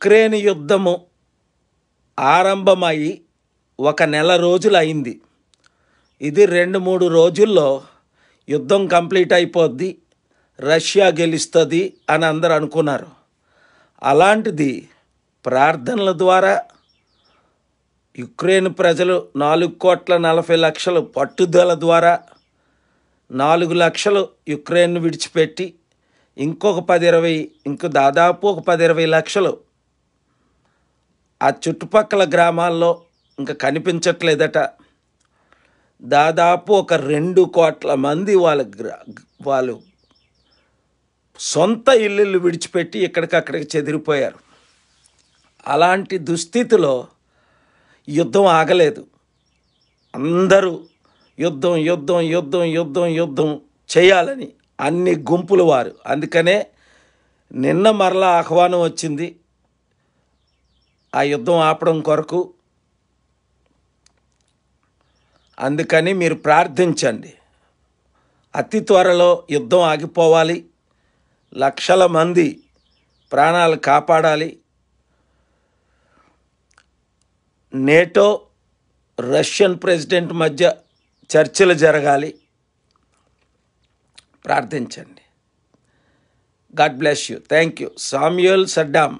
Ukraine యుద్ధము ఆరంభమై ఒక నెల రోజులు అయింది ఇది రెండు మూడు రోజుల్లో యుద్ధం కంప్లీట్ అయిపోద్ది రష్యా గెలుస్తుంది అని అందరు అనుకున్నారు అలాంటిది ప్రార్థనల ద్వారా యుక్రెయిన్ ప్రజలు నాలుగు కోట్ల నలభై లక్షలు పట్టుదల ద్వారా నాలుగు లక్షలు యుక్రెయిన్ విడిచిపెట్టి ఇంకొక పది ఇరవై ఇంకో దాదాపు ఒక పది ఇరవై లక్షలు ఆ చుట్టుపక్కల గ్రామాల్లో ఇంకా కనిపించట్లేదట దాదాపు ఒక రెండు కోట్ల మంది వాళ్ళ గ్రా వాళ్ళు సొంత ఇల్లులు విడిచిపెట్టి ఇక్కడికక్కడికి చెదిరిపోయారు అలాంటి దుస్థితిలో యుద్ధం ఆగలేదు అందరూ యుద్ధం యుద్ధం యుద్ధం యుద్ధం యుద్ధం చేయాలని అన్ని గుంపులు వారు అందుకనే నిన్న మరలా ఆహ్వానం వచ్చింది ఆ యుద్ధం ఆపడం కొరకు అందుకని మీరు ప్రార్థించండి అతి త్వరలో యుద్ధం ఆగిపోవాలి లక్షల మంది ప్రాణాలు కాపాడాలి నేటో రష్యన్ ప్రెసిడెంట్ మధ్య చర్చలు జరగాలి ప్రార్థించండి god bless you thank you Samuel Saddam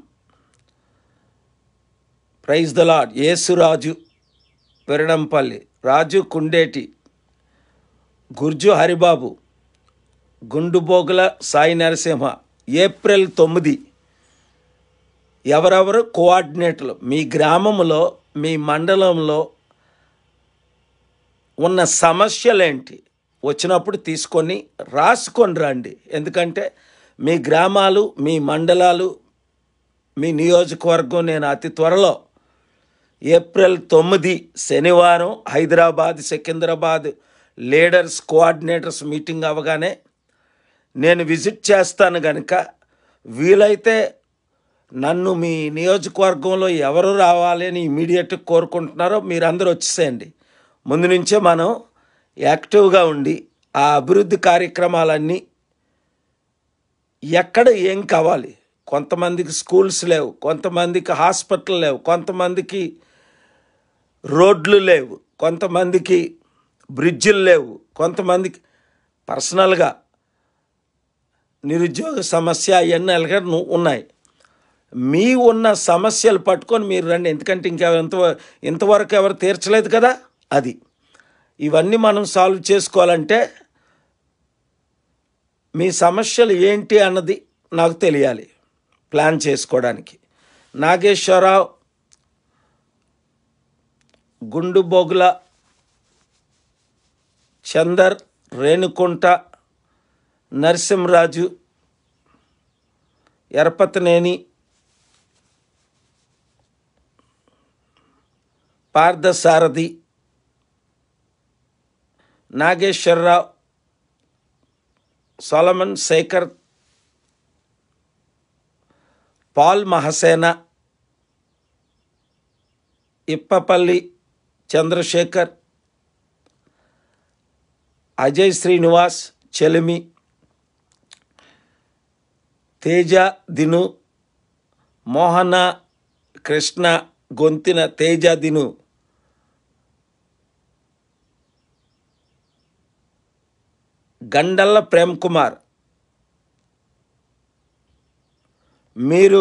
praise the lord Yesuraju Peranampalli Raju Kundeti Gurju Haribabu Gundubogula Sai Narasimha April తొమ్మిది ఎవరెవరు కోఆర్డినేటర్లు మీ గ్రామంలో మీ మండలంలో ఉన్న సమస్యలేంటి వచ్చినప్పుడు తీసుకొని రాసుకొని రండి ఎందుకంటే మీ గ్రామాలు మీ మండలాలు మీ నియోజకవర్గం నేను అతి త్వరలో ఏప్రిల్ తొమ్మిది శనివారం Hyderabad Secunderabad leaders coordinators meeting అవగానే నేను విజిట్ చేస్తాను కనుక వీలైతే నన్ను మీ నియోజకవర్గంలో ఎవరు రావాలి అని ఇమీడియట్గా కోరుకుంటున్నారో మీరందరూ వచ్చేసేయండి ముందు నుంచే మనం యాక్టివ్గా ఉండి ఆ అభివృద్ధి కార్యక్రమాలన్నీ ఎక్కడ ఏం కావాలి కొంతమందికి స్కూల్స్ లేవు కొంతమందికి హాస్పిటల్ లేవు కొంతమందికి రోడ్లు లేవు కొంతమందికి బ్రిడ్జిలు లేవు కొంతమందికి పర్సనల్గా నిరుద్యోగ సమస్య అవన్నీ అలాగే ఉన్నాయి మీ ఉన్న సమస్యలు పట్టుకొని మీరు రండి ఎందుకంటే ఇంకా ఇంత ఇంతవరకు ఎవరు తీర్చలేదు కదా అది ఇవన్నీ మనం సాల్వ్ చేసుకోవాలంటే మీ సమస్యలు ఏంటి అన్నది నాకు తెలియాలి ప్లాన్ చేసుకోవడానికి నాగేశ్వరరావు గుండుబొగుల చందర్ రేణుకుంట నరసింహరాజు ఎరపతనేని పార్థసారథి నాగేశ్వరరావు సోలమన్ శేఖర్ పాల్ మహసేన ఇప్పపల్లి చంద్రశేఖర్ అజయ్ శ్రీనివాస్ చెలిమి తేజ దిను మోహన కృష్ణ గొంతిన తేజ దిను గండల్ల ప్రేమ్ కుమార్ మీరు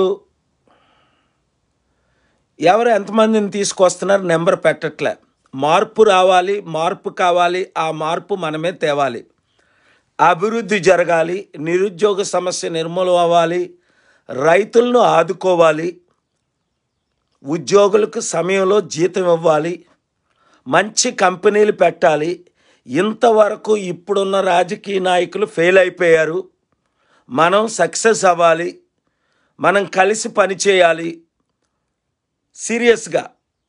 ఎవరు ఎంతమందిని తీసుకొస్తున్నారు నెంబర్ పెట్టట్లే మార్పు రావాలి మార్పు కావాలి ఆ మార్పు మనమే తేవాలి అభివృద్ధి జరగాలి నిరుద్యోగ సమస్య నిర్మూలం అవ్వాలి రైతులను ఆదుకోవాలి ఉద్యోగులకు సమయంలో జీతం ఇవ్వాలి మంచి కంపెనీలు పెట్టాలి ఇంతవరకు ఇప్పుడున్న రాజకీయ నాయకులు ఫెయిల్ అయిపోయారు మనం సక్సెస్ అవ్వాలి మనం కలిసి పనిచేయాలి సీరియస్గా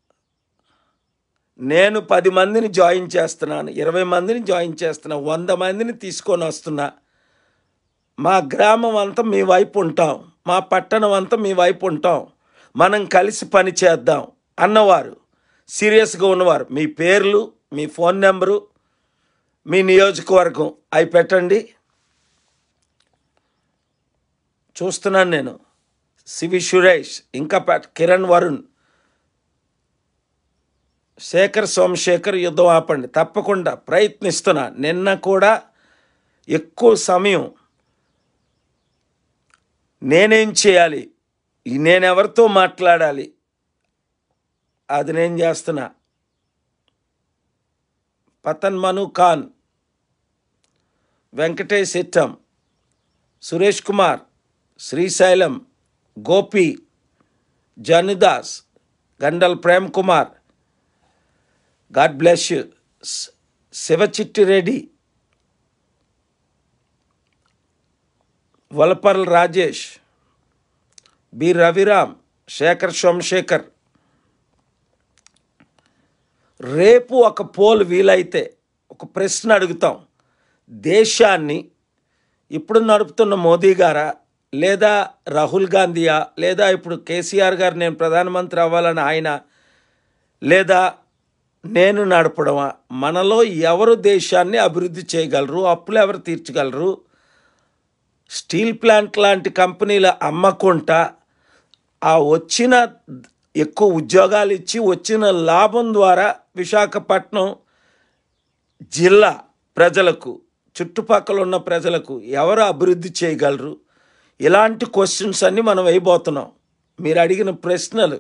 నేను పది మందిని జాయిన్ చేస్తున్నాను ఇరవై మందిని జాయిన్ చేస్తున్నా వంద మందిని తీసుకొని వస్తున్నా మా గ్రామం అంతా మీ వైపు ఉంటాం మా పట్టణం అంతా మీ వైపు ఉంటాం మనం కలిసి పని చేద్దాం అన్నవారు సీరియస్గా ఉన్నవారు మీ పేర్లు మీ ఫోన్ నెంబరు మీ నియోజకవర్గం అవి పెట్టండి చూస్తున్నాను నేను సివి సురేష్ ఇంకా ప- కిరణ్ వరుణ్ శేఖర్ సోమశేఖర్ యుద్ధం ఆపండి తప్పకుండా ప్రయత్నిస్తున్నా నిన్న కూడా ఎక్కువ సమయం నేనేం చేయాలి ఈ నేనెవరితో మాట్లాడాలి అది నేను చేస్తున్నా Pathan Manu Khan Venkatesh Ittam Suresh Kumar Srisailam Gopi Janudas Gandal Prem Kumar god bless you Sivachitti Reddy Valaparla Rajesh B Raviram Sekhar Somasekhar రేపు ఒక పోల్ వీలైతే ఒక ప్రశ్న అడుగుతాం దేశాన్ని ఇప్పుడు నడుపుతున్న మోదీ గారా లేదా రాహుల్ గాంధీయా లేదా ఇప్పుడు కేసీఆర్ గారు నేను ప్రధానమంత్రి అవ్వాలని ఆయన లేదా నేను నడపడమా మనలో ఎవరు దేశాన్ని అభివృద్ధి చేయగలరు అప్పులు ఎవరు తీర్చగలరు స్టీల్ ప్లాంట్ లాంటి కంపెనీలు అమ్మకుంటా ఆ వచ్చిన ఎక్కువ ఉద్యోగాలు ఇచ్చి వచ్చిన లాభం ద్వారా విశాఖపట్నం జిల్లా ప్రజలకు చుట్టుపక్కల ఉన్న ప్రజలకు ఎవరు అభివృద్ధి చేయగలరు ఇలాంటి క్వశ్చన్స్ అన్నీ మనం వేయబోతున్నాం మీరు అడిగిన ప్రశ్నలు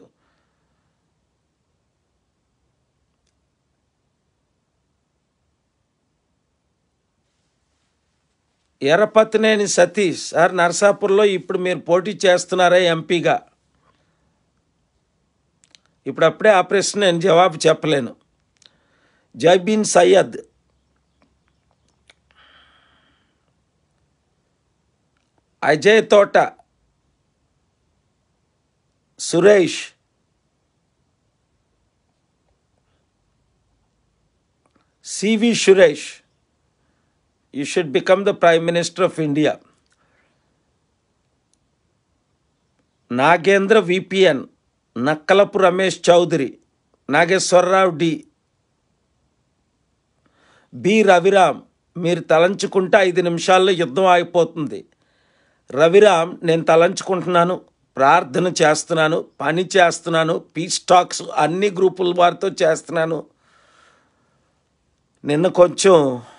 ఎర్రపతినేని సతీష్ సార్ నరసాపూర్లో ఇప్పుడు మీరు పోటీ చేస్తున్నారా ఎంపీగా ఇప్పుడు అప్పుడే ఆ ప్రశ్న నేను జవాబు చెప్పలేను జైబీన్ Syed Ajay Thota Suresh CV Suresh you should become the prime minister of India Nagendra VPN Nakkalapu Ramesh Chowdary Nageswara Rao D B Raviram మీరు తలంచుకుంటే ఐదు నిమిషాల్లో యుద్ధం ఆగిపోతుంది రవిరామ్ నేను తలంచుకుంటున్నాను ప్రార్థన చేస్తున్నాను పని చేస్తున్నాను పీస్ టాక్స్ అన్ని గ్రూపుల వారితో చేస్తున్నాను నిన్న కొంచెం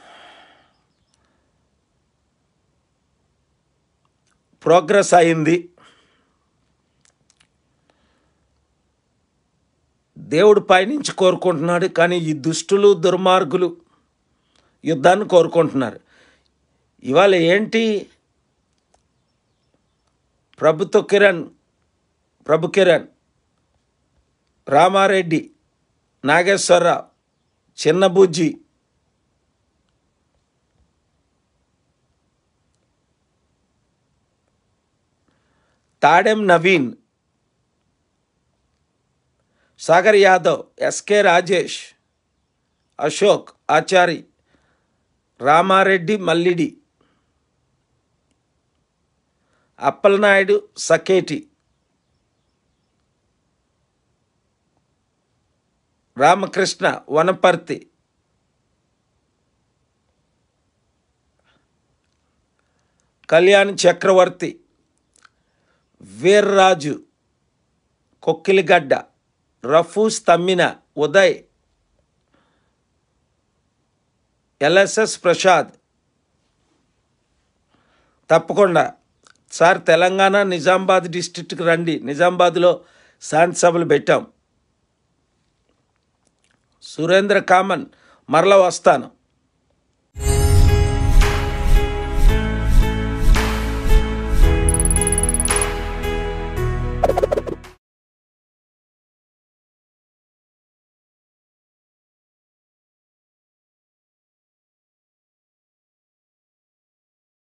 ప్రోగ్రెస్ అయింది దేవుడు పైనుంచి కోరుకుంటున్నాడు కానీ ఈ దుష్టులు దుర్మార్గులు యుద్ధాన్ని కోరుకుంటున్నారు ఇవాళ ఏంటి ప్రభుత్వ Kiran Prabhu Kiran Ramareddy Nageswararao Chinnabujji Tadem Naveen Sagar Yadav S K Rajesh Ashok Achari Ramareddy Mallidi Appalanaidu Saketi Ramakrishna Vanaparthi Kalyan Chakravarthi Veerraju Kokkiligadda Rufus Thammina Uday L S S Prasad తప్పకుండా సార్ తెలంగాణ నిజామాబాద్ డిస్ట్రిక్ట్కి రండి నిజామాబాద్లో శాంతి సభలు పెట్టాం సురేంద్ర కామన్ మరల వస్తాను